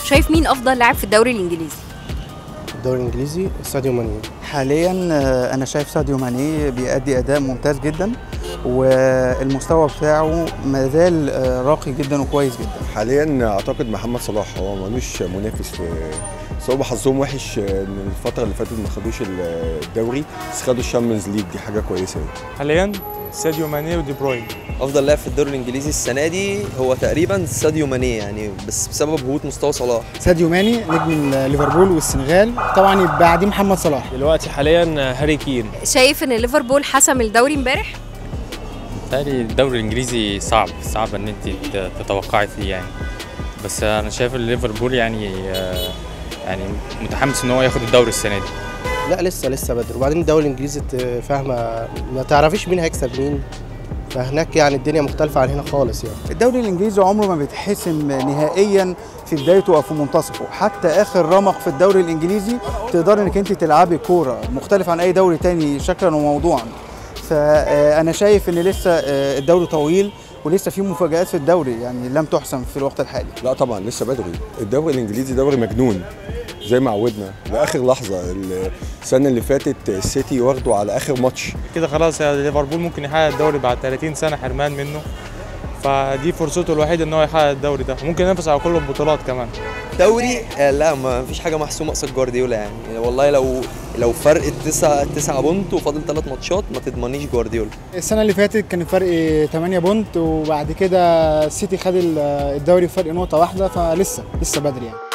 شايف مين افضل لاعب في الدوري الانجليزي الدوري الانجليزي ساديو ماني حاليا آه، انا شايف ساديو ماني بيأدي اداء ممتاز جدا والمستوى بتاعه ما زال آه، راقي جدا وكويس جدا حاليا اعتقد محمد صلاح هو ملوش منافس في بس هو حظهم وحش ان الفتره اللي فاتت ما خدوش الدوري بس خدوا الشامبيونز ليج دي حاجه كويسه أوي. حاليا ساديو ماني ودي بروين افضل لاعب في الدوري الانجليزي السنه دي هو تقريبا ساديو ماني يعني بس بسبب هبوط مستوى صلاح ساديو ماني نجم ليفربول والسنغال طبعا يبقى بعديه محمد صلاح دلوقتي حاليا هاري كين شايف ان ليفربول حسم الدوري امبارح بالتالي الدوري الانجليزي صعب صعب ان انت ت- تتوقعي فيه يعني بس انا شايف ان ليفربول يعني آه، يعني متحمس ان هو ياخد الدوري السنه دي لا لسه لسه بدري وبعدين الدوري الانجليزي ت- فاهمه ما تعرفيش مين هيكسب مين فهناك يعني الدنيا مختلفه عن هنا خالص يعني الدوري الانجليزي عمره ما بيتحسم نهائيا في بدايته او في منتصفه حتى اخر رمق في الدوري الانجليزي تقدر انك انت تلعبي كوره مختلف عن اي دوري تاني شكلا وموضوعا فانا شايف ان لسه آه، الدوري طويل ولسه في مفاجآت في الدوري يعني لم تحسم في الوقت الحالي لا طبعا لسه بدري الدوري الانجليزي دوري مجنون زي ما عودنا لاخر لحظه السنه اللي فاتت السيتي واخده على اخر ماتش كده خلاص يا ليفربول ممكن يحقق الدوري بعد 30 سنه حرمان منه فدي فرصته الوحيده ان هو يحقق الدوري ده ممكن ينافس على كل البطولات كمان دوري آه لا ما فيش حاجه محسومه قصاد جوارديولا يعني والله لو لو فرق التسعة تسعة بونت وفاضل ثلاث ماتشات ما تضمنيش جوارديولا السنه اللي فاتت كان الفرق 8 بونت وبعد كده السيتي خد الدوري بفرق نقطه واحده فلسه لسه بدري يعني